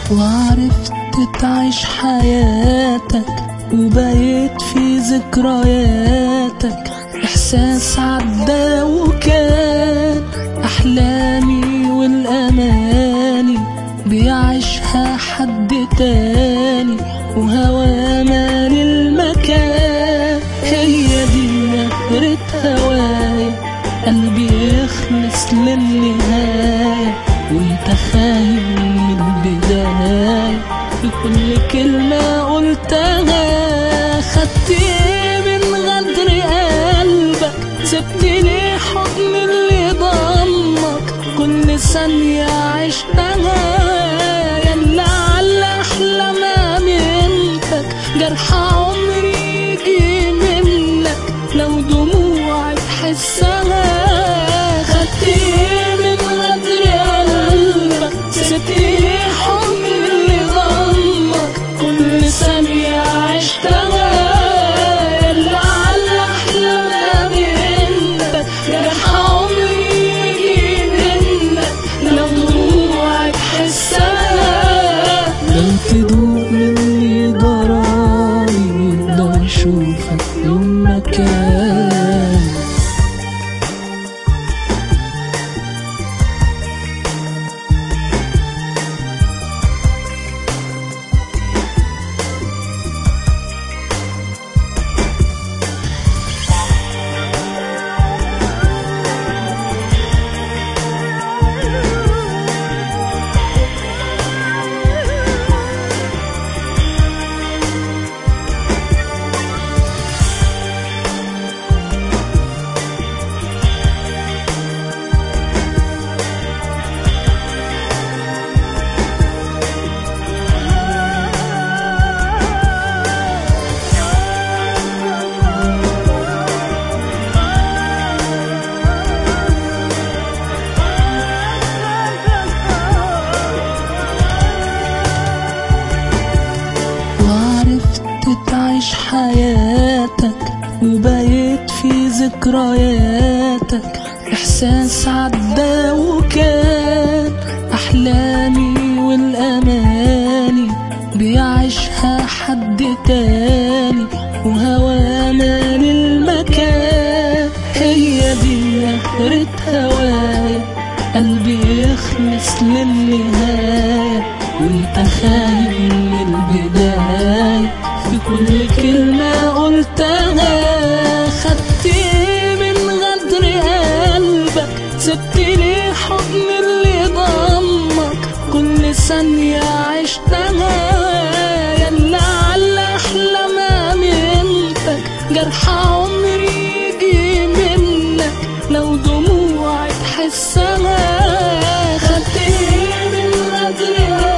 وعرفت تعيش حياتك وبقيت في ذكرياتك إحساس عدى وكان أحلامي والأماني بيعيشها حد تاني وهوا مال المكان هي دي نهرة هوايا قلبي يخلص للنهاية وانت خاين من البداية بكل كلمة قلتها خدت ايه من غدر قلبك سبتني حضن اللي ضمك كل ثانية عشتها يلا على أحلام أمنتك جرح عمري يجي منك لو دموعي تحسها خدت ايه من غدر قلبك سبتني حضن اللي ضمك كل ثانية عشتها يلا على أحلام أمنتك جرح عمري يجي منك لو دموعي تحسها لو تدوق مني ضراري لو اشوفك يوم مكان وعرفت تعيش حياتك وبقيت في ذكرياتك إحساس عدى وكان أحلامي والأماني بيعيشها حد تاني وهوا مال المكان هي دي نهرة هوايا قلبي يخلص للنهاية وانت خاين من البداية في كل كلمة قلتها خدت ايه من غدر قلبك سبتني حضن اللي ضمك كل ثانية عشتها يلا على أحلام أمنتك جرح عمري يجي منك لو دموعي تحسها خدت ايه من غدر